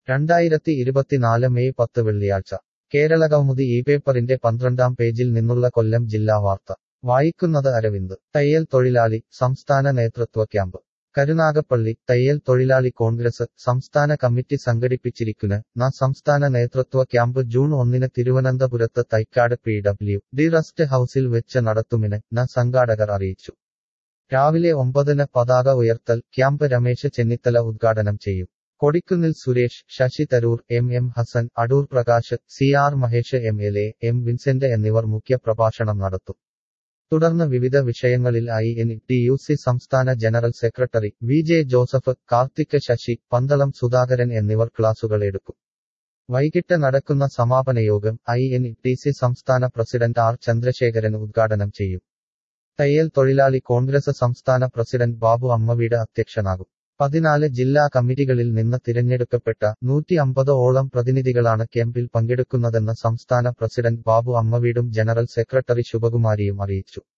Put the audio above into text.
രണ്ടായിരത്തി ഇരുപത്തിനാല് മെയ് പത്ത് വെള്ളിയാഴ്ച കേരള കൗമുദി ഈ പേപ്പറിന്റെ പന്ത്രണ്ടാം പേജിൽ നിന്നുള്ള കൊല്ലം ജില്ലാ വാർത്ത വായിക്കുന്നത് അരവിന്ദ് തയ്യൽ തൊഴിലാളി സംസ്ഥാന നേതൃത്വ ക്യാമ്പ് കരുനാഗപ്പള്ളി തയ്യൽ തൊഴിലാളി കോൺഗ്രസ് സംസ്ഥാന കമ്മിറ്റി സംഘടിപ്പിച്ചിരിക്കുന്ന ന സംസ്ഥാന നേതൃത്വ ക്യാമ്പ് ജൂൺ ഒന്നിന് തിരുവനന്തപുരത്ത് Thycaud P W D rest ഹൌസിൽ വെച്ച് നടത്തുമെന്ന് ന സംഘാടകർ അറിയിച്ചു രാവിലെ ഒമ്പതിന് പതാക ഉയർത്തൽ ക്യാമ്പ് രമേശ് ചെന്നിത്തല ഉദ്ഘാടനം ചെയ്യും Kodikunnil Suresh Shashi Tharoor M M Hassan Adoor Prakash C R Mahesh M L A M Vincent എന്നിവർ മുഖ്യ പ്രഭാഷണം നടത്തും തുടർന്ന് വിവിധ വിഷയങ്ങളിൽ I N T U C സംസ്ഥാന general secretary V J Joseph Karthik Sasi Pandalam Sudhakaran എന്നിവർ ക്ലാസുകൾ എടുക്കും വൈകിട്ട് നടക്കുന്ന സമാപന യോഗം ഐ എൻ ടി സി സംസ്ഥാന പ്രസിഡന്റ് ആർ ചന്ദ്രശേഖരൻ ഉദ്ഘാടനം ചെയ്യും തയ്യൽ തൊഴിലാളി കോൺഗ്രസ് സംസ്ഥാന പ്രസിഡന്റ് ബാബു അമ്മവീട് അധ്യക്ഷനാകും പതിനാല് ജില്ലാ കമ്മിറ്റികളിൽ നിന്ന് തിരഞ്ഞെടുക്കപ്പെട്ട നൂറ്റി അമ്പത് ഓളം പ്രതിനിധികളാണ് ക്യാമ്പിൽ പങ്കെടുക്കുന്നതെന്ന് സംസ്ഥാന പ്രസിഡന്റ് ബാബു അമ്മവീടും ജനറൽ സെക്രട്ടറി ശുഭകുമാരിയും അറിയിച്ചു